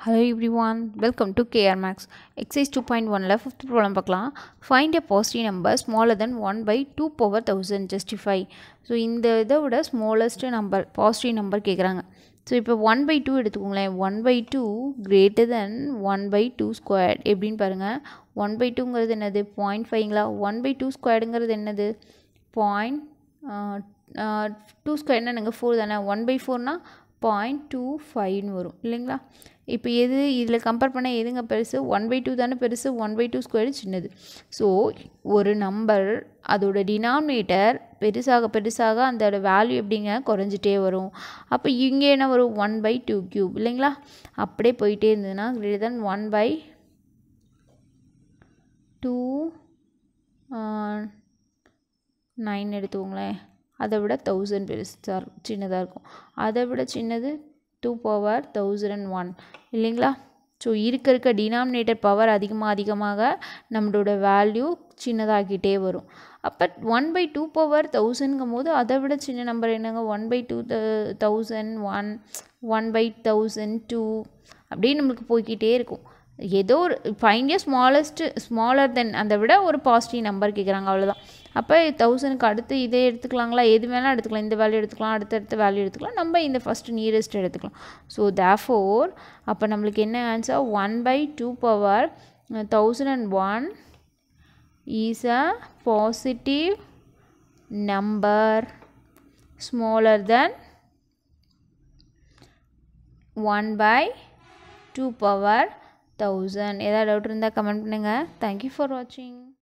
Hello everyone, welcome to KR Max. Exercise 2.1ல fifth problem பார்க்கலாம். Find a positive number smaller than 1 by 2 power 1000 justify. So இந்த இதை விட smallest number positive number கேட்குறாங்க so இப்போ one by two எடுத்துக்கோங்களேன் one by two greater than one by two square எப்படின்னு பாருங்கள் ஒன் பை டூங்கிறது என்னது பாயிண்ட் ஃபைவ்ங்களா ஒன் பை டூ ஸ்கொயர்டுங்கிறது என்னது பாயிண்ட் டூ ஸ்கொயர்னா நாங்கள் ஃபோர் தானே ஒன் பை ஃபோர்னால் பாயிண்ட் டூ ஃபைவ்னு வரும் இல்லைங்களா இப்போ எது இதில் கம்பேர் பண்ண எதுங்க பெருசு ஒன் பை டூ தானே பெருசு ஒன் பை டூ ஸ்கொயர் சின்னது ஸோ ஒரு நம்பர் அதோட டினாமினேட்டர் பெருசாக பெருசாக அதோட வேல்யூ எப்படிங்க குறைஞ்சிட்டே வரும் அப்போ இங்கே என்ன வரும் ஒன் பை டூ க்யூப் இல்லைங்களா அப்படியே போயிட்டே இருந்ததுன்னா greater than one by two nine எடுத்துக்கோங்களேன் அதை விட தௌசண்ட் பெருசாக இருக்கும் சின்னதாக இருக்கும் அதை விட சின்னது two power thousand and one இல்லைங்களா ஸோ இருக்க இருக்க டினாமினேட்டர் பவர் அதிகமாக அதிகமாக நம்மளோட வேல்யூ சின்னதாகிட்டே வரும் அப்போ ஒன் பை டூ பவர் தௌசண்ட்ங்கும் போது அதை விட சின்ன நம்பர் என்னங்க one by two thousand one one by thousand two அப்படியே நம்மளுக்கு போய்கிட்டே இருக்கும் ஏதோ ஒரு find a smallest smaller than அதை விட ஒரு பாசிட்டிவ் நம்பர் கேட்குறாங்க அவ்வளோதான் அப்போ தௌசண்ட்க்கு அடுத்து இதே எடுத்துக்கலாங்களா எது வேணால் எடுத்துக்கலாம் இந்த வேல்யூ எடுத்துக்கலாம் அடுத்தடுத்த வேல்யூ எடுத்துக்கலாம் நம்ம இந்த ஃபஸ்ட்டு நியரஸ்ட் எடுத்துக்கலாம் ஸோ தேஃபோர் அப்போ நம்மளுக்கு என்ன answer one by two power thousand and one is a positive number smaller than one by two power thousand ஏதாவது டவுட் இருந்தால் கமெண்ட் பண்ணுங்கள் தேங்க்யூ ஃபார் வாட்சிங்